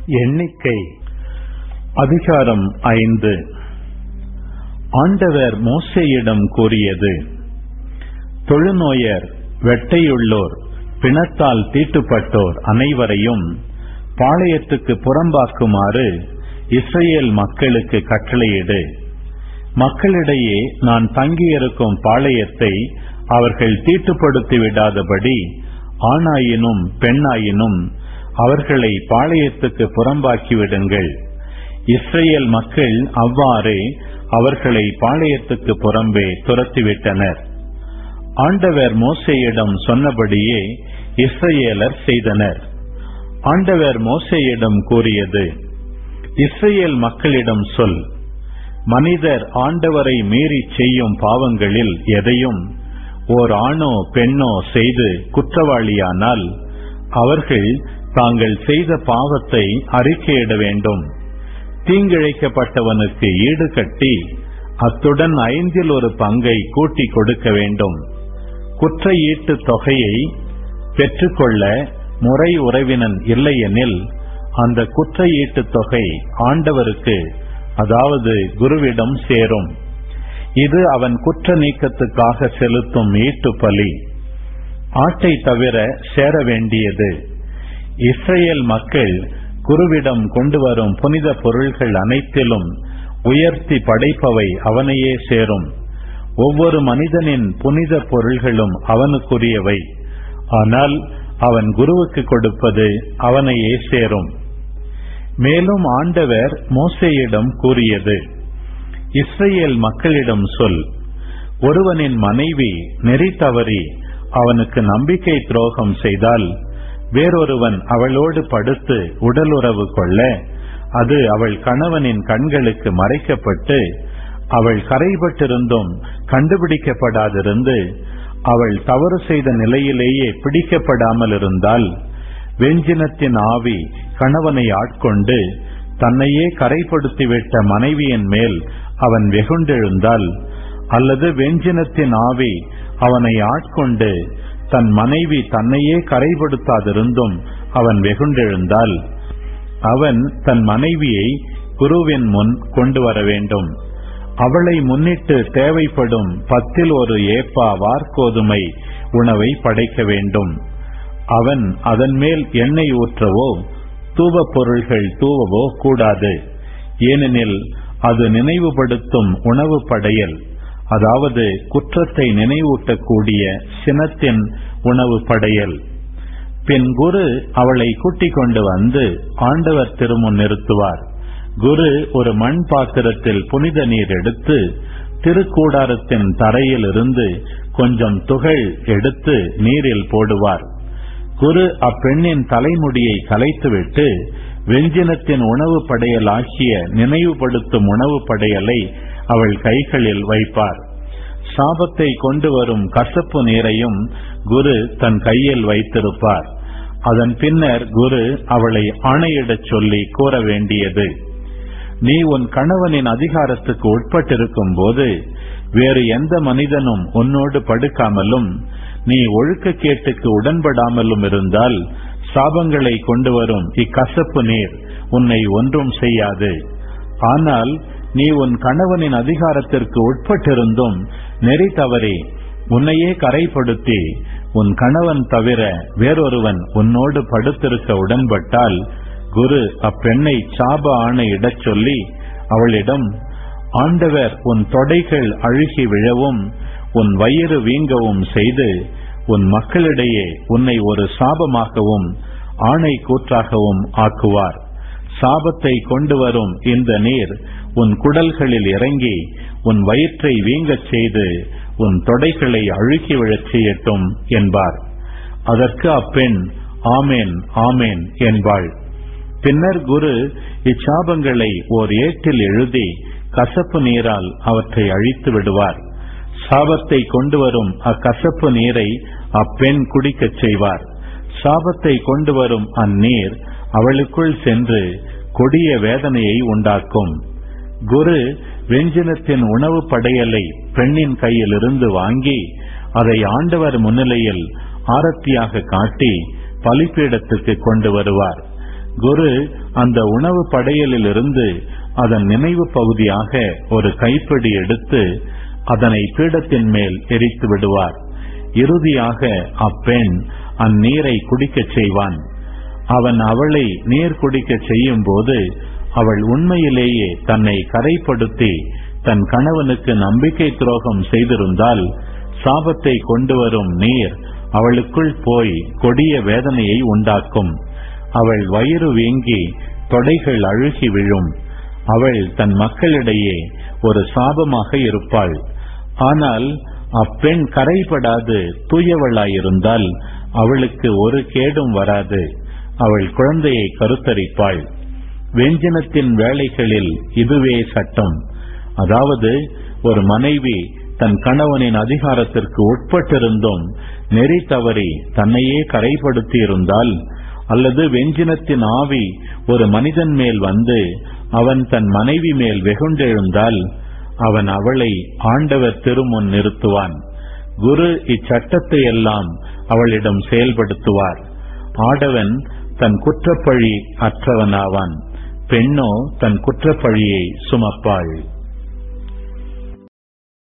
எண்ணிக்கை அதிகாரம் ஐந்து ஆண்டவர் மோசேயிடம் கூறியது தொழுநோயர் வெட்டையுள்ளோர் பிணத்தால் தீட்டுப்பட்டோர் அனைவரையும் பாளையத்துக்கு புறம்பாக்குமாறு இஸ்ரேல் மக்களுக்கு கட்டளையிடு மக்களிடையே நான் தங்கியிருக்கும் பாளையத்தை அவர்கள் தீட்டுப்படுத்தி விடாதபடி ஆணாயினும் பெண்ணாயினும் அவர்களை பாளையத்துக்கு புறம்பாக்கி விடுங்கள் இஸ்ரேல் மக்கள் அவ்வாறே அவர்களை பாளையத்துக்கு புறம்பே துரத்திவிட்டனர் ஆண்டவர் மோசேயிடம் சொன்னபடியே இஸ்ரேலர் செய்தனர் ஆண்டவர் மோசேயிடம் கூறியது இஸ்ரேல் மக்களிடம் சொல் மனிதர் ஆண்டவரை மீறி செய்யும் பாவங்களில் எதையும் ஓர் ஆணோ பெண்ணோ செய்து குற்றவாளியானால் அவர்கள் தாங்கள் செய்த பாவத்தை அறிக்கையிட வேண்டும் தீங்கிழைக்கப்பட்டவனுக்கு ஈடு கட்டி அத்துடன் ஐந்தில் ஒரு பங்கை கூட்டி கொடுக்க வேண்டும் குற்ற ஈட்டு தொகையை பெற்றுக்கொள்ள முறை உறவினன் இல்லையெனில் அந்த குற்ற ஈட்டு தொகை ஆண்டவருக்கு அதாவது குருவிடம் சேரும் இது அவன் குற்ற நீக்கத்துக்காக செலுத்தும் ஈட்டு பலி ஆட்டை தவிர சேர வேண்டியது இஸ்ரேல் மக்கள் குருவிடம் கொண்டு வரும் புனித பொருள்கள் அனைத்திலும் உயர்த்தி படைப்பவை அவனையே சேரும் ஒவ்வொரு மனிதனின் புனித பொருள்களும் அவனுக்குரியவை ஆனால் அவன் குருவுக்கு கொடுப்பது அவனையே சேரும் மேலும் ஆண்டவர் மோசேயிடம் கூறியது இஸ்ரேல் மக்களிடம் சொல் ஒருவனின் மனைவி நெறி தவறி அவனுக்கு நம்பிக்கை துரோகம் செய்தால் வேறொருவன் அவளோடு படுத்து உடலுறவு கொள்ள அது அவள் கணவனின் கண்களுக்கு மறைக்கப்பட்டு அவள் கரைபட்டிருந்தும் கண்டுபிடிக்கப்படாதிருந்து அவள் தவறு செய்த நிலையிலேயே பிடிக்கப்படாமல் இருந்தால் வெஞ்சினத்தின் ஆவி கணவனை ஆட்கொண்டு தன்னையே கரைப்படுத்திவிட்ட மனைவியின் மேல் அவன் வெகுண்டெழுந்தால் அல்லது வெஞ்சினத்தின் ஆவி அவனை ஆட்கொண்டு தன் மனைவி தன்னையே கரைப்படுத்தாதிருந்தும் அவன் வெகுண்டெழுந்தால் அவன் தன் மனைவியை குருவின் முன் கொண்டு வர வேண்டும் அவளை முன்னிட்டு தேவைப்படும் பத்தில் ஒரு ஏப்பா வார்கோதுமை உணவை படைக்க வேண்டும் அவன் அதன் மேல் எண்ணெய் ஊற்றவோ தூவப் பொருள்கள் தூவவோ கூடாது ஏனெனில் அது நினைவுபடுத்தும் உணவு படையல் அதாவது குற்றத்தை நினைவூட்டக்கூடிய சினத்தின் உணவு படையல் பின் குரு அவளை கூட்டிக் கொண்டு வந்து ஆண்டவர் திருமுன் நிறுத்துவார் குரு ஒரு மண் பாத்திரத்தில் புனித நீர் எடுத்து திருக்கூடாரத்தின் தரையில் இருந்து கொஞ்சம் துகள் எடுத்து நீரில் போடுவார் குரு அப்பெண்ணின் தலைமுடியை கலைத்துவிட்டு வெஞ்சினத்தின் உணவு படையல் ஆகிய நினைவுபடுத்தும் உணவு படையலை அவள் கைகளில் வைப்பார் சாபத்தை கொண்டு வரும் கசப்பு நீரையும் குரு தன் கையில் வைத்திருப்பார் அதன் பின்னர் குரு அவளை ஆணையிடச் சொல்லி கூற வேண்டியது நீ உன் கணவனின் அதிகாரத்துக்கு உட்பட்டிருக்கும் போது வேறு எந்த மனிதனும் உன்னோடு படுக்காமலும் நீ ஒழுக்கக்கேட்டுக்கு உடன்படாமலும் இருந்தால் சாபங்களை கொண்டு வரும் இக்கசப்பு நீர் உன்னை ஒன்றும் செய்யாது ஆனால் நீ உன் கணவனின் அதிகாரத்திற்கு உட்பட்டிருந்தும் நெறி தவறி உன்னையே கரைப்படுத்தி உன் கணவன் தவிர வேறொருவன் உன்னோடு படுத்திருக்க உடன்பட்டால் குரு அப்பெண்ணை சாப ஆணையிடச் சொல்லி அவளிடம் ஆண்டவர் உன் தொடைகள் அழுகி விழவும் உன் வயிறு வீங்கவும் செய்து உன் மக்களிடையே உன்னை ஒரு சாபமாகவும் ஆணை கூற்றாகவும் ஆக்குவார் சாபத்தை கொண்டு வரும் இந்த நீர் உன் குடல்களில் இறங்கி உன் வயிற்றை வீங்கச் செய்து உன் தொடைகளை அழுக்கி விழச் செய்யட்டும் என்பார் அதற்கு அப்பெண் ஆமேன் ஆமேன் என்பாள் பின்னர் குரு இச்சாபங்களை ஓர் ஏட்டில் எழுதி கசப்பு நீரால் அவற்றை அழித்து விடுவார் சாபத்தை கொண்டு வரும் அக்கசப்பு நீரை அப்பெண் குடிக்கச் செய்வார் சாபத்தை கொண்டு வரும் அந்நீர் அவளுக்குள் சென்று கொடிய வேதனையை உண்டாக்கும் குரு வெஞ்சினத்தின் உணவு படையலை பெண்ணின் கையிலிருந்து வாங்கி அதை ஆண்டவர் முன்னிலையில் ஆரத்தியாக காட்டி பலிப்பீடத்துக்கு கொண்டு வருவார் குரு அந்த உணவு படையலிலிருந்து அதன் நினைவு பகுதியாக ஒரு கைப்பிடி எடுத்து அதனை பீடத்தின் மேல் எரித்து விடுவார் இறுதியாக அப்பெண் அந்நீரை குடிக்கச் செய்வான் அவன் அவளை நீர் குடிக்கச் செய்யும் போது அவள் உண்மையிலேயே தன்னை கரைப்படுத்தி தன் கணவனுக்கு நம்பிக்கை துரோகம் செய்திருந்தால் சாபத்தை கொண்டு வரும் நீர் அவளுக்குள் போய் கொடிய வேதனையை உண்டாக்கும் அவள் வயிறு வீங்கி தொடைகள் அழுகி விழும் அவள் தன் மக்களிடையே ஒரு சாபமாக இருப்பாள் ஆனால் அப்பெண் கரைபடாது தூயவளாயிருந்தால் அவளுக்கு ஒரு கேடும் வராது அவள் குழந்தையை கருத்தரிப்பாள் வெஞ்சினத்தின் வேலைகளில் இதுவே சட்டம் அதாவது ஒரு மனைவி தன் கணவனின் அதிகாரத்திற்கு உட்பட்டிருந்தும் நெறி தவறி தன்னையே கரைப்படுத்தி இருந்தால் அல்லது வெஞ்சினத்தின் ஆவி ஒரு மனிதன் மேல் வந்து அவன் தன் மனைவி மேல் வெகுண்டெழுந்தால் அவன் அவளை ஆண்டவர் திருமுன் நிறுத்துவான் குரு இச்சட்டத்தை எல்லாம் அவளிடம் செயல்படுத்துவார் ஆடவன் தன் குற்றப்பழி அற்றவனாவான் பெண்ணோ தன் குற்றப்பழியை சுமப்பாள்